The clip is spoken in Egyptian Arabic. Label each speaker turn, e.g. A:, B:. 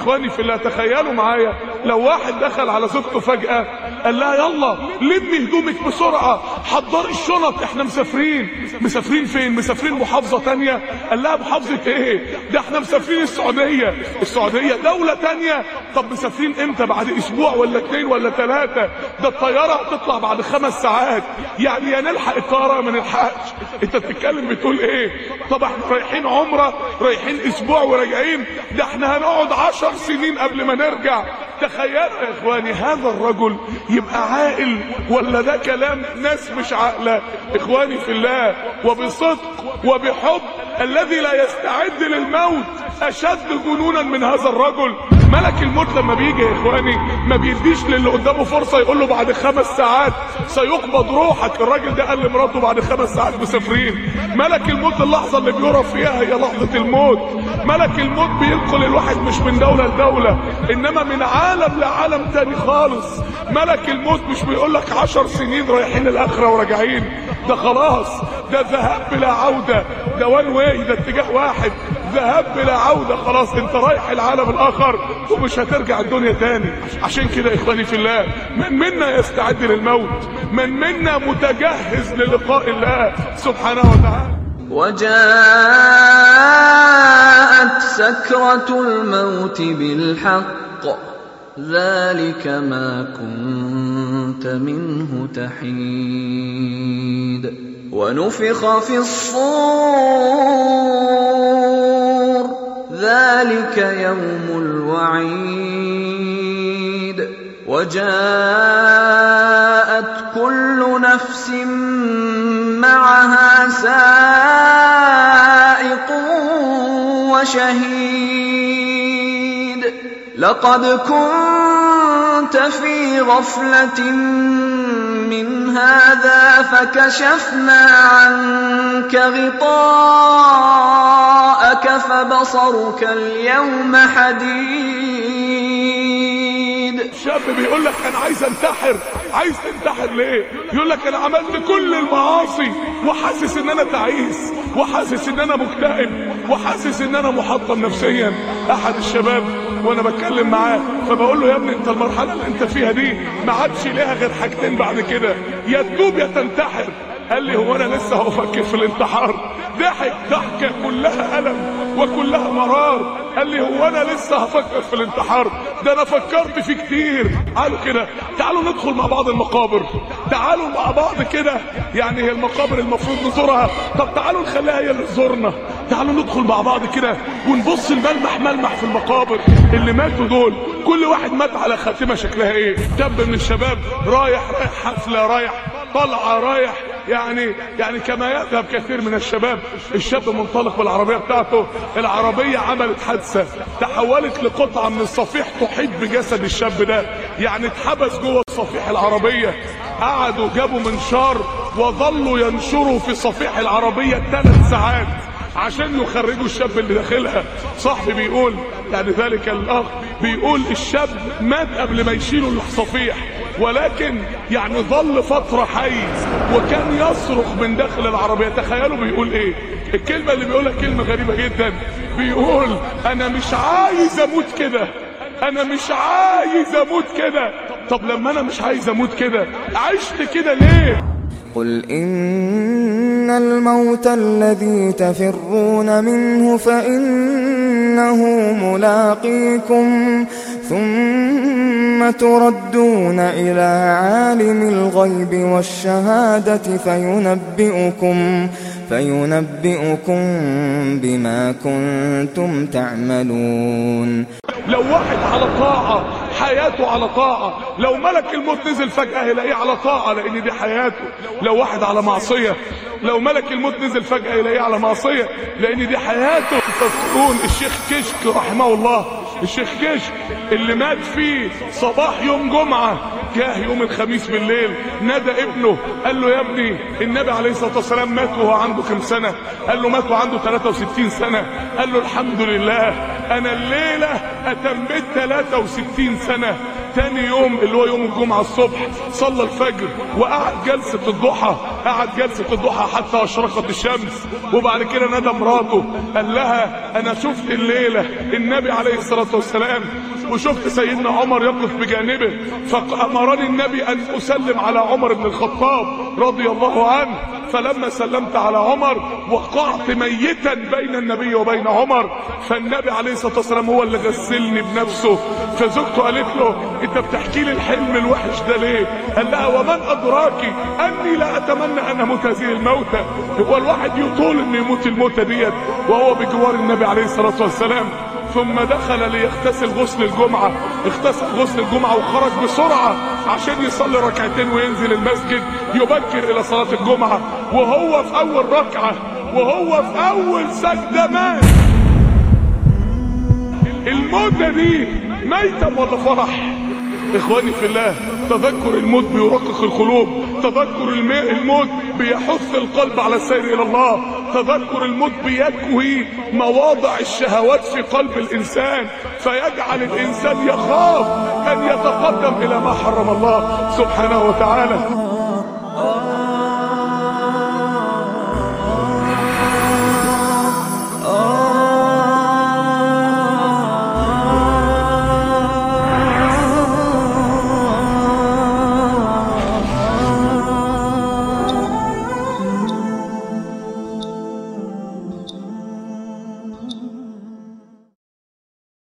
A: اخواني في الله تخيلوا معايا لو واحد دخل على زوجته فجأة قال لها يلا لمي هدومك بسرعة حضري الشنط احنا مسافرين مسافرين فين مسافرين محافظة تانية قال لها محافظة ايه ده احنا مسافرين السعودية السعودية دولة تانية طب مسافرين امتى بعد اسبوع ولا اتنين ولا تلاتة ده الطيارة هتطلع بعد خمس ساعات يعني يا نلحق الطيارة ما نلحقش انت بتتكلم بتقول ايه طب احنا رايحين عمرة رايحين اسبوع وراجعين ده احنا هنقعد عشر سنين قبل ما نرجع تخيلوا يا اخواني هذا الرجل يبقى عاقل ولا ده كلام ناس مش عاقله اخواني في الله وبصدق وبحب الذي لا يستعد للموت اشد جنونا من هذا الرجل ملك الموت لما بيجي يا اخواني ما بيديش للي قدامه فرصه يقول له بعد خمس ساعات سيقبض روحك الراجل ده قال لمراته بعد خمس ساعات مسافرين ملك الموت اللحظه اللي بيرى فيها هي لحظه الموت ملك الموت بينقل الواحد مش من دوله لدوله انما من عالم لعالم تاني خالص ملك الموت مش بيقول لك عشر سنين رايحين الاخره وراجعين ده خلاص ده ذهاب بلا عوده ده وان واي ده اتجاه واحد ذهاب بلا عودة خلاص انت رايح العالم الاخر ومش هترجع الدنيا تاني عشان كده يا اخواني في الله من منا يستعد للموت من منا متجهز للقاء الله سبحانه وتعالى
B: وجاءت سكرة الموت بالحق ذلك ما كنت منه تحيد ونفخ في الصور ذلك يوم الوعيد وجاءت كل نفس معها سائق وشهيد لقد كنت في غفلة من هذا فكشفنا عنك غطاءك فبصرك اليوم حديد
A: شاب بيقول لك انا عايز انتحر عايز تنتحر ليه يقول لك انا عملت كل المعاصي وحاسس ان انا تعيس وحاسس ان انا مكتئب وحاسس ان انا محطم نفسيا احد الشباب وانا بتكلم معاه فبقول له يا ابني انت المرحله اللي انت فيها دي ما عادش ليها غير حاجتين بعد كده يا تتوب يا تنتحر قال لي هو انا لسه هفكر في الانتحار ضحك ضحكه كلها الم وكلها مرار قال لي هو انا لسه هفكر في الانتحار ده انا فكرت فيه كتير تعالوا كده تعالوا ندخل مع بعض المقابر تعالوا مع بعض كده يعني هي المقابر المفروض نزورها طب تعالوا نخليها هي اللي تزورنا تعالوا ندخل مع بعض كده ونبص الملمح ملمح في المقابر اللي ماتوا دول كل واحد مات على خاتمه شكلها ايه شاب من الشباب رايح رايح حفله رايح طلعه رايح يعني يعني كما يذهب كثير من الشباب الشاب منطلق بالعربيه بتاعته العربيه عملت حادثه تحولت لقطعه من الصفيح تحيط بجسد الشاب ده يعني اتحبس جوه صفيح العربيه قعدوا جابوا منشار وظلوا ينشروا في صفيح العربيه ثلاث ساعات عشان يخرجوا الشاب اللي داخلها صاحبي بيقول يعني ذلك الاخ بيقول الشاب مات قبل ما يشيلوا الصفيح ولكن يعني ظل فترة حي وكان يصرخ من داخل العربية تخيلوا بيقول ايه الكلمة اللي بيقولها كلمة غريبة جدا بيقول انا مش عايز اموت كده انا مش عايز اموت كده طب لما انا مش عايز اموت كده عشت كده ليه
C: قل إن الموت الذي تفرون منه فإنه ملاقيكم ثم تردون إلى عالم الغيب والشهادة فينبئكم فينبئكم بما كنتم تعملون
A: لو واحد على طاعة حياته على طاعة لو ملك الموت نزل فجأة يلاقيه على طاعة لأن دي حياته لو واحد على معصية لو ملك الموت نزل فجأة يلاقيه على معصية لأن دي حياته تذكرون الشيخ كشك رحمه الله الشيخ كشك اللي مات فيه صباح يوم جمعة جاه يوم الخميس بالليل نادى ابنه قال له يا ابني النبي عليه الصلاة والسلام مات وهو عنده كم سنة قال له مات وعنده 63 سنة قال له الحمد لله انا الليلة اتميت 63 سنة تاني يوم اللي هو يوم الجمعة الصبح صلى الفجر وقعد جلسة الضحى قعد جلسة الضحى حتى اشرقت الشمس وبعد كده نادى مراته قال لها انا شفت الليلة النبي عليه الصلاة والسلام وشفت سيدنا عمر يقف بجانبه فأمرني النبي أن أسلم على عمر بن الخطاب رضي الله عنه فلما سلمت على عمر وقعت ميتا بين النبي وبين عمر فالنبي عليه الصلاة والسلام هو اللي غسلني بنفسه فزوجته قالت له انت بتحكي لي الحلم الوحش ده ليه قال لها ومن ادراك اني لا اتمنى ان اموت هذه الموتة هو الواحد يطول انه يموت الموتة ديت وهو بجوار النبي عليه الصلاة والسلام ثم دخل ليغتسل غسل الجمعة اغتسل غسل الجمعة وخرج بسرعة عشان يصلي ركعتين وينزل المسجد يبكر الى صلاة الجمعة وهو في اول ركعة وهو في اول سجدة مات الموتة دي ميتم ولا فرح اخواني في الله تذكر الموت بيرقق القلوب تذكر الماء الموت بيحث القلب على السير الى الله تذكر الموت بيكوي مواضع الشهوات في قلب الانسان فيجعل الانسان يخاف ان يتقدم الى ما حرم الله سبحانه وتعالى